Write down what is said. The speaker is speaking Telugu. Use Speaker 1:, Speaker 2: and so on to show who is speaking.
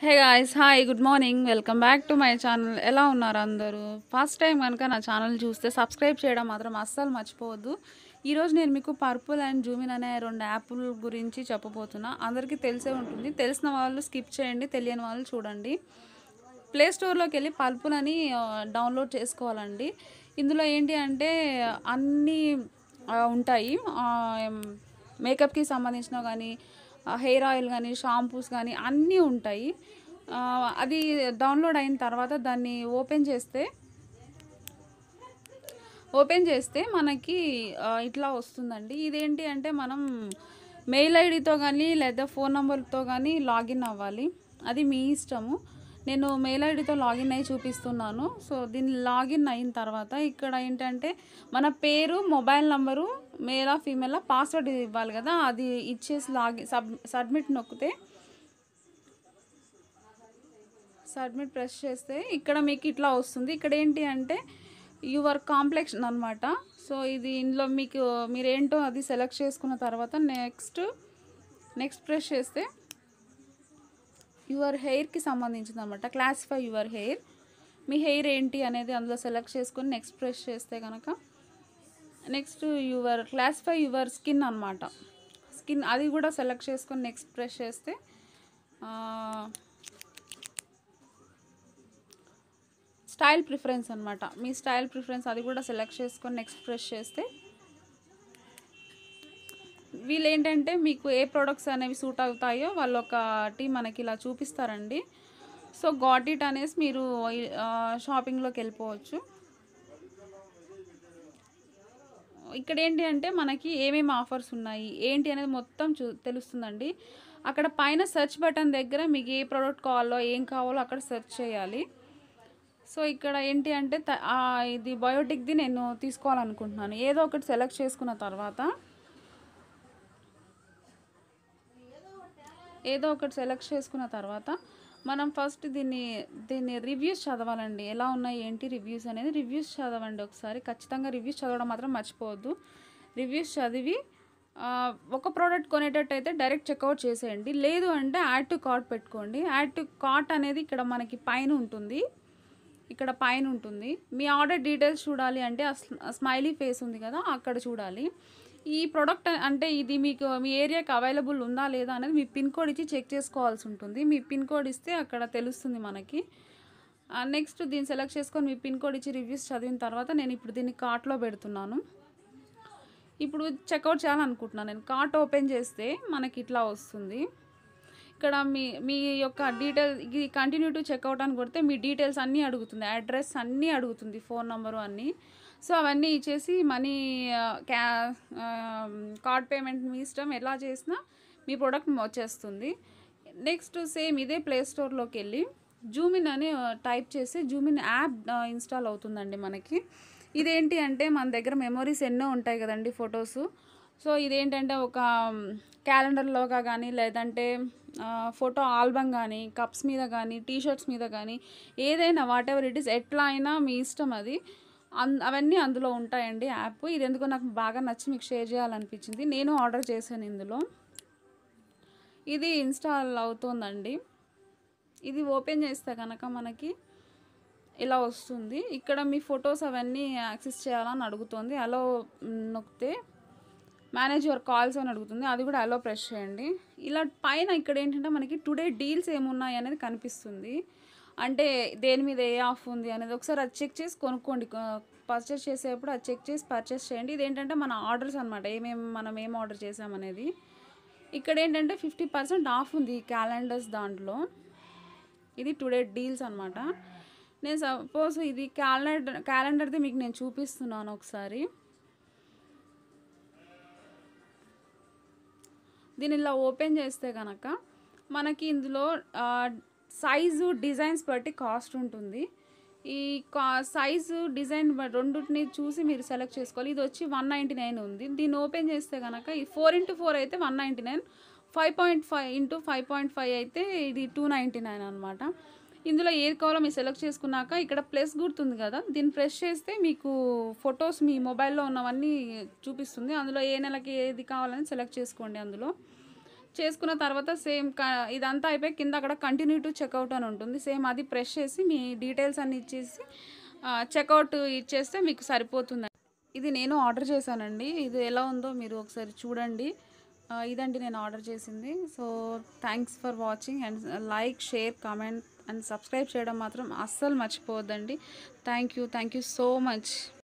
Speaker 1: hey guys hi good morning welcome back to my channel ఎలా ఉన్నారు అందరూ ఫస్ట్ టైం కనుక నా ఛానల్ చూస్తే సబ్స్క్రైబ్ చేయడం మాత్రం అస్సలు మర్చిపోవద్దు ఈరోజు నేను మీకు పర్పుల్ అండ్ జూమిన్ అనే రెండు యాప్ల గురించి చెప్పబోతున్నా అందరికీ తెలిసే ఉంటుంది తెలిసిన వాళ్ళు స్కిప్ చేయండి తెలియని వాళ్ళు చూడండి ప్లే స్టోర్లోకి వెళ్ళి పర్పుల్ అని ఆ, డౌన్లోడ్ చేసుకోవాలండి ఇందులో ఏంటి అంటే అన్నీ ఆ, ఉంటాయి ఆ, ఎం, మేకప్కి సంబంధించిన కానీ హెయిర్ ఆయిల్ కానీ షాంపూస్ కానీ అన్నీ ఉంటాయి ఆ, అది డౌన్లోడ్ అయిన తర్వాత దాన్ని ఓపెన్ చేస్తే ఓపెన్ చేస్తే మనకి ఆ, ఇట్లా వస్తుందండి ఇదేంటి అంటే మనం మెయిల్ ఐడితో కానీ లేదా ఫోన్ నెంబర్తో కానీ లాగిన్ అవ్వాలి అది మీ ఇష్టము నేను మెయిల్ ఐడితో లాగిన్ అయ్యి చూపిస్తున్నాను సో దీన్ని లాగిన్ అయిన తర్వాత ఇక్కడ ఏంటంటే మన పేరు మొబైల్ నంబరు మేలా ఫీమేలా పాస్వర్డ్ ఇవ్వాలి కదా అది ఇచ్చేసి లాగిన్ సబ్ సబ్మిట్ నొక్కితే సబ్మిట్ ప్రెస్ చేస్తే ఇక్కడ మీకు ఇట్లా వస్తుంది ఇక్కడ ఏంటి అంటే యువర్ కాంప్లెక్షన్ అనమాట సో ఇది ఇందులో మీకు మీరేంటో అది సెలెక్ట్ చేసుకున్న తర్వాత నెక్స్ట్ నెక్స్ట్ ప్రెస్ చేస్తే యువర్ హెయిర్కి సంబంధించింది అనమాట క్లాసిఫై యువర్ హెయిర్ మీ హెయిర్ ఏంటి అనేది అందులో సెలెక్ట్ చేసుకొని నెక్స్ట్ ప్రెస్ చేస్తే కనుక next your classify your skin అనమాట స్కిన్ అది కూడా సెలెక్ట్ చేసుకొని నెక్స్ట్ ప్రెస్ చేస్తే ఆ, స్టైల్ ప్రిఫరెన్స్ అనమాట మీ స్టైల్ ప్రిఫరెన్స్ అది కూడా సెలెక్ట్ చేసుకొని నెక్స్ట్ ప్రెస్ చేస్తే వీళ్ళు ఏంటంటే మీకు ఏ ప్రొడక్ట్స్ అనేవి సూట్ అవుతాయో వాళ్ళు ఒకటి మనకి ఇలా చూపిస్తారండి సో గాట్ ఇట్ అనేసి మీరు ఆ, షాపింగ్లోకి వెళ్ళిపోవచ్చు ఇక్కడ ఏంటి అంటే మనకి ఏమేమి ఆఫర్స్ ఉన్నాయి ఏంటి అనేది మొత్తం చూ తెలుస్తుందండి అక్కడ పైన సెర్చ్ బటన్ దగ్గర మీకు ఏ ప్రోడక్ట్ కావాలో ఏం కావాలో అక్కడ సెర్చ్ చేయాలి సో ఇక్కడ ఏంటి అంటే త- ఆ, ఇది బయోటిక్ది నేను తీసుకోవాలనుకుంటున్నాను ఏదో ఒకటి సెలెక్ట్ చేసుకున్న తర్వాత ఏదో ఒకటి సెలెక్ట్ చేసుకున్న తర్వాత మనం ఫస్ట్ దీన్ని దీన్ని రివ్యూస్ చదవాలండి ఎలా ఉన్నాయి ఏంటి రివ్యూస్ అనేది రివ్యూస్ చదవండి ఒకసారి ఖచ్చితంగా రివ్యూస్ చదవడం మాత్రం మర్చిపోవద్దు రివ్యూస్ చదివి ఆ, ఒక ప్రోడక్ట్ కొనేటట్టు అయితే డైరెక్ట్ చెక్అవుట్ చేసేయండి లేదు అంటే యాడ్ టు కార్ట్ పెట్టుకోండి యాడ్ టు కార్ట్ అనేది ఇక్కడ మనకి పైన ఉంటుంది ఇక్కడ పైన ఉంటుంది మీ ఆర్డర్ డీటెయిల్స్ చూడాలి అంటే ఆ స్మైలీ ఫేస్ ఉంది కదా అక్కడ చూడాలి ఈ ప్రోడక్ట్ అంటే ఇది మీకు మీ ఏరియాకి అవైలబుల్ ఉందా లేదా అనేది మీ పిన్ కోడ్ ఇచ్చి చెక్ చేసుకోవాల్సి ఉంటుంది మీ పిన్ కోడ్ ఇస్తే అక్కడ తెలుస్తుంది మనకి నెక్స్ట్ దీన్ని సెలెక్ట్ చేసుకొని మీ పిన్ కోడ్ ఇచ్చి రివ్యూస్ చదివిన తర్వాత నేను ఇప్పుడు దీన్ని కార్ట్లో పెడుతున్నాను ఇప్పుడు చెక్అవుట్ చేయాలనుకుంటున్నాను నేను కార్ట్ ఓపెన్ చేస్తే మనకి ఇట్లా వస్తుంది ఇక్కడ మీ మీ యొక్క డీటెయిల్ ఇది కంటిన్యూ టు చెక్అవుట్ అని కొడితే మీ డీటెయిల్స్ అన్నీ అడుగుతుంది అడ్రస్ అన్నీ అడుగుతుంది ఫోన్ నెంబరు అన్నీ సో అవన్నీ ఇచ్చేసి మనీ ఆ, క్యా ఆ, కార్డ్ పేమెంట్ మీ ఇష్టం ఎలా చేసినా మీ ప్రోడక్ట్ వచ్చేస్తుంది నెక్స్ట్ సేమ్ ఇదే ప్లే స్టోర్లోకి వెళ్ళి జూమిన్ అని టైప్ చేసి జూమిన్ యాప్ ఇన్స్టాల్ అవుతుందండి మనకి ఇదేంటి అంటే మన దగ్గర మెమొరీస్ ఎన్నో ఉంటాయి కదండి ఫొటోస్ సో ఇదేంటంటే ఒక క్యాలెండర్లోగా కానీ లేదంటే ఫోటో ఆల్బమ్ కానీ కప్స్ మీద కానీ టీషర్ట్స్ మీద కానీ ఏదైనా వాట్ ఎవర్ ఇట్ ఈస్ ఎట్లా అయినా మీ ఇష్టం అది అన్ అవన్నీ అందులో ఉంటాయండి యాప్ ఇది ఎందుకో నాకు బాగా నచ్చి మీకు షేర్ చేయాలనిపించింది నేను ఆర్డర్ చేశాను ఇందులో ఇది ఇన్స్టాల్ అవుతుందండి ఇది ఓపెన్ చేస్తే కనుక మనకి ఇలా వస్తుంది ఇక్కడ మీ ఫొటోస్ అవన్నీ యాక్సెస్ చేయాలని అడుగుతుంది అలో నొక్కితే మేనేజ్ యువర్ కాల్స్ అని అడుగుతుంది అది కూడా అలో ప్రెస్ చేయండి ఇలా పైన ఇక్కడ ఏంటంటే మనకి టుడే డీల్స్ ఏమున్నాయి అనేది కనిపిస్తుంది అంటే దేని మీద ఏ ఆఫ్ ఉంది అనేది ఒకసారి అది చెక్ చేసి కొనుక్కోండి పర్చేస్ చేసేటప్పుడు అది చెక్ చేసి పర్చేస్ చేయండి ఇది ఏంటంటే మన ఆర్డర్స్ అనమాట ఏమేమి మనం ఏం ఆర్డర్ చేసామనేది ఇక్కడ ఏంటంటే ఫిఫ్టీ పర్సెంట్ ఆఫ్ ఉంది క్యాలెండర్స్ దాంట్లో ఇది టుడే డీల్స్ అనమాట నేను సపోజ్ ఇది క్యాలెండర్ క్యాలెండర్ది మీకు నేను చూపిస్తున్నాను ఒకసారి దీన్ని ఇలా ఓపెన్ చేస్తే కనుక మనకి ఇందులో ఆ, సైజు డిజైన్స్ బట్టి కాస్ట్ ఉంటుంది ఈ కా సైజు డిజైన్ బ- రెండుటిని చూసి మీరు సెలెక్ట్ చేసుకోవాలి ఇది వచ్చి వన్ నైంటీ నైన్ ఉంది దీన్ని ఓపెన్ చేస్తే కనుక ఈ ఫోర్ ఇంటూ ఫోర్ అయితే one ninety nine five point five into five point five అయితే ఇది టూ నైంటీ నైన్ అనమాట ఇందులో ఏది కావాలో మీరు సెలెక్ట్ చేసుకున్నాక ఇక్కడ ప్లస్ గుర్తుంది కదా దీన్ని ప్రెస్ చేస్తే మీకు ఫొటోస్ మీ మొబైల్లో ఉన్నవన్నీ చూపిస్తుంది అందులో ఏ నెలకి ఏది కావాలని సెలెక్ట్ చేసుకోండి అందులో చేసుకున్న తర్వాత సేమ్ క ఇదంతా అయిపోయి కింద అక్కడ కంటిన్యూ టు చెక్అవుట్ అని ఉంటుంది సేమ్ అది ప్రెస్ చేసి మీ డీటెయిల్స్ అన్ని ఇచ్చేసి చెక్అవుట్ ఇచ్చేస్తే మీకు సరిపోతుంది ఇది నేను ఆర్డర్ చేశానండి ఇది ఎలా ఉందో మీరు ఒకసారి చూడండి ఆ, ఇదండి నేను ఆర్డర్ చేసింది so thanks for watching and like share comment and subscribe చేయడం మాత్రం అస్సలు మర్చిపోవద్దండి thank you thank you so much